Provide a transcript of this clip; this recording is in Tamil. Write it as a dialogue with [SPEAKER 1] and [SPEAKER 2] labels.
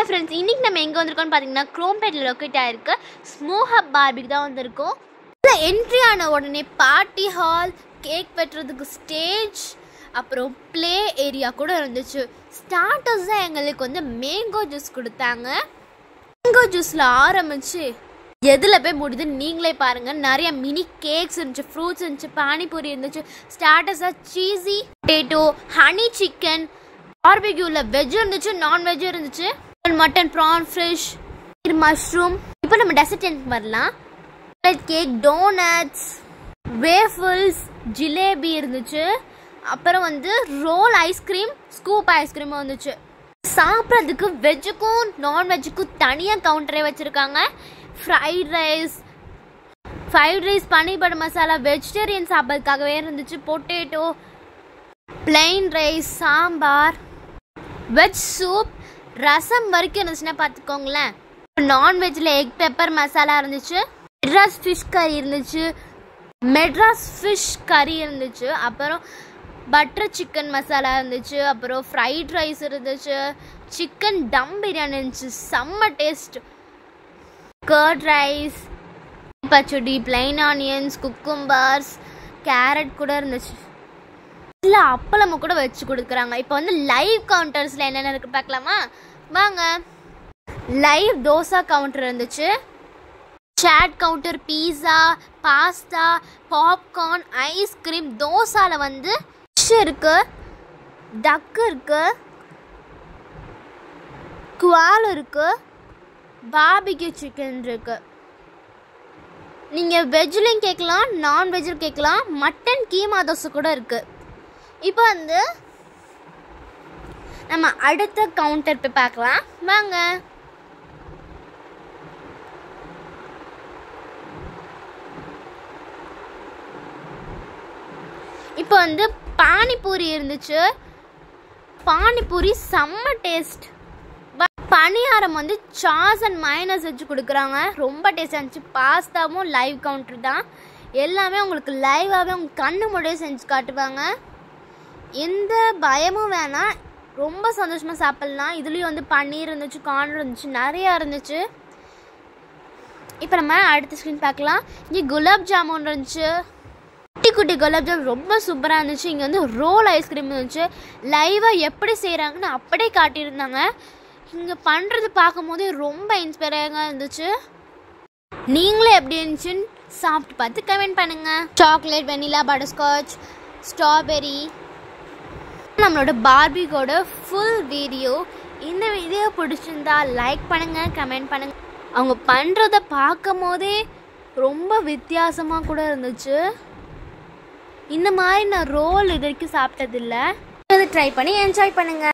[SPEAKER 1] ஹாய் ஃப்ரெண்ட்ஸ் இன்றைக்கி நம்ம எங்கே வந்திருக்கோம்னு பார்த்தீங்கன்னா குரோம்பேட்டில் லொக்கேட் ஆகிருக்கு ஸ்மோஹப் பார்பிக்கு தான் வந்திருக்கோம் இதில் என்ட்ரி ஆன உடனே பார்ட்டி ஹால் கேக் வெட்டுறதுக்கு ஸ்டேஜ் அப்புறம் ப்ளே ஏரியா கூட இருந்துச்சு ஸ்டார்டர்ஸ் தான் எங்களுக்கு வந்து மேங்கோ ஜூஸ் கொடுத்தாங்க மேங்கோ ஜூஸில் ஆரம்பிச்சு எதில் போய் முடியுது நீங்களே பாருங்கள் நிறைய மினி கேக்ஸ் இருந்துச்சு ஃப்ரூட்ஸ் இருந்துச்சு பானிபூரி இருந்துச்சு ஸ்டார்டர்ஸாக சீஸி பொட்டேட்டோ ஹனி சிக்கன் பார்பிக்யூவில் வெஜ் இருந்துச்சு நான்வெஜ் இருந்துச்சு மட்டன் ப்ரான் ஃபிஷ் மஷ்ரூம் இப்போ நம்ம டெசர்ட் வரலாம் கேக் டோனட்ஸ் வேஃபிள்ஸ் ஜிலேபி இருந்துச்சு அப்புறம் வந்து ரோல் ஐஸ்கிரீம் ஸ்கூப் ஐஸ்கிரீம் வந்துச்சு சாப்பிட்றதுக்கு வெஜ்ஜுக்கும் நான்வெஜ்ஜுக்கும் தனியாக கவுண்டரே வச்சுருக்காங்க fried rice fried rice paneer butter masala vegetarian சாப்பிட்றதுக்காகவே இருந்துச்சு potato plain rice sambar veg soup rasam வரைக்கும் இருந்துச்சுன்னா பார்த்துக்கோங்களேன் நான்வெஜ்ஜில் எக் பெப்பர் மசாலா இருந்துச்சு மெட்ராஸ் ஃபிஷ் கறி இருந்துச்சு மெட்ராஸ் ஃபிஷ் கறி இருந்துச்சு அப்புறம் பட்டர் சிக்கன் மசாலா இருந்துச்சு அப்புறம் ஃப்ரைட் ரைஸ் இருந்துச்சு சிக்கன் டம் பிரியாணி இருந்துச்சு செம்ம taste curd rice pachadi plain onions cucumbers carrot கூட இருந்துச்சு இல்லை அப்பளம் கூட வச்சு கொடுக்குறாங்க இப்போ வந்து லைவ் கவுண்டர்ஸில் என்னென்ன இருக்குது பார்க்கலாமா வாங்க லைவ் தோசா கவுண்டர் இருந்துச்சு chaat counter pizza pasta popcorn ice cream தோசாவில் வந்து ஃபிஷ் இருக்கு டக்கு இருக்கு குவால் இருக்கு பாபிக்யூ சிக்கன் இருக்கு நீங்கள் வெஜ்லையும் கேட்கலாம் நான்வெஜ்லையும் கேட்கலாம் மட்டன் கீமா தோசை கூட இருக்குது இப்போ வந்து நம்ம அடுத்த கவுண்டர் போய் பார்க்கலாம் வாங்க இப்போ வந்து பானிபூரி இருந்துச்சு பானிபூரி செம்ம டேஸ்ட் பணியாரம் வந்து சாஸ் அண்ட் மைனஸ் வச்சு கொடுக்குறாங்க ரொம்ப டேஸ்டாக இருந்துச்சு பாஸ்தாவும் லைவ் கவுண்டர் தான் எல்லாமே உங்களுக்கு லைவாகவே உங்கள் கண்ணு முறையே செஞ்சு காட்டுவாங்க எந்த பயமும் வேணாம் ரொம்ப சந்தோஷமாக சாப்பிட்லாம் இதுலேயும் வந்து பன்னீர் இருந்துச்சு கார்ன் இருந்துச்சு நிறையா இருந்துச்சு இப்போ நம்ம அடுத்த ஸ்க்ரீன் பார்க்கலாம் இங்கே குலாப் ஜாமுன் இருந்துச்சு குட்டி குட்டி குலாப் ஜாமுன் ரொம்ப சூப்பராக இருந்துச்சு இங்கே வந்து ரோல் ஐஸ்கிரீம் இருந்துச்சு லைவாக எப்படி செய்கிறாங்கன்னு அப்படியே காட்டியிருந்தாங்க இங்கே பண்ணுறது பார்க்கும்போதே ரொம்ப இன்ஸ்பைரிங்காக இருந்துச்சு நீங்களே எப்படி இருந்துச்சுன்னு சாப்பிட்டு பார்த்து கமெண்ட் பண்ணுங்கள் சாக்லேட் வெனிலா பட்டர்ஸ்காட்ச் ஸ்ட்ராபெரி நம்மளோட பார்பிகோட ஃபுல் வீடியோ இந்த வீடியோ பிடிச்சிருந்தா லைக் பண்ணுங்கள் கமெண்ட் பண்ணுங்கள் அவங்க பண்ணுறத பார்க்கும் போதே ரொம்ப வித்தியாசமாக கூட இருந்துச்சு இந்த மாதிரி நான் ரோல் இது வரைக்கும் சாப்பிட்டதில்ல ட்ரை பண்ணி என்ஜாய் பண்ணுங்கள்